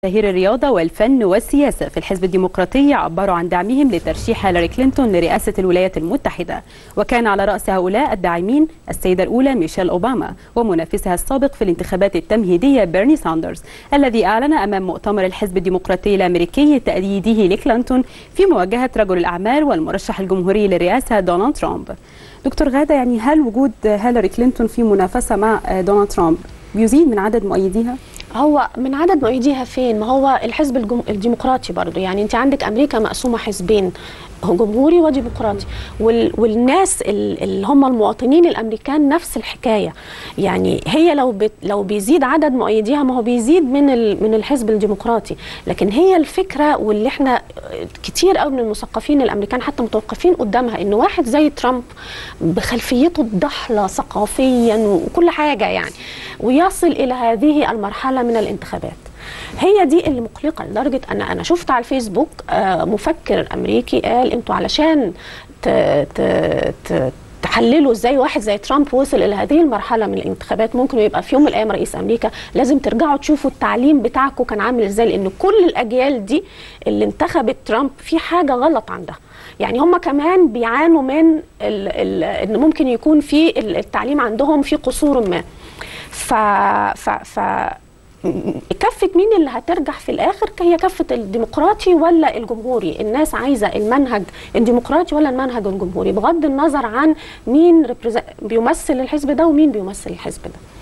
تهير الرياضة والفن والسياسة في الحزب الديمقراطي عبروا عن دعمهم لترشيح هيلاري كلينتون لرئاسة الولايات المتحدة وكان على رأس هؤلاء الداعمين السيدة الأولى ميشيل أوباما ومنافسها السابق في الانتخابات التمهيدية بيرني ساندرز الذي أعلن أمام مؤتمر الحزب الديمقراطي الأمريكي تأييده لكلينتون في مواجهة رجل الأعمال والمرشح الجمهوري للرئاسة دونالد ترامب دكتور غادة يعني هل وجود هيلاري كلينتون في منافسة مع دونالد ترامب بيزيد من عدد مؤيديها؟ هو من عدد مؤيديها فين ما هو الحزب الجم... الديمقراطي برضو يعني انت عندك امريكا مقسومه حزبين جمهوري وديمقراطي وال... والناس اللي هم المواطنين الامريكان نفس الحكايه يعني هي لو بت... لو بيزيد عدد مؤيديها ما هو بيزيد من ال... من الحزب الديمقراطي لكن هي الفكره واللي احنا كتير قوي من المثقفين الامريكان حتى متوقفين قدامها ان واحد زي ترامب بخلفيته الضحله ثقافيا وكل حاجه يعني ويصل الى هذه المرحله من الانتخابات هي دي اللي مقلقه لدرجه ان انا شفت على الفيسبوك مفكر امريكي قال انتوا علشان ت ت ت تحللوا ازاي واحد زي ترامب وصل الى هذه المرحله من الانتخابات ممكن يبقى في يوم من الايام رئيس امريكا لازم ترجعوا تشوفوا التعليم بتاعكم كان عامل ازاي لان كل الاجيال دي اللي انتخبت ترامب في حاجه غلط عندها يعني هم كمان بيعانوا من ان ممكن يكون في التعليم عندهم في قصور ما ف, ف, ف كفة مين اللي هترجح في الآخر هي كفة الديمقراطي ولا الجمهوري الناس عايزة المنهج الديمقراطي ولا المنهج الجمهوري بغض النظر عن مين بيمثل الحزب ده ومين بيمثل الحزب ده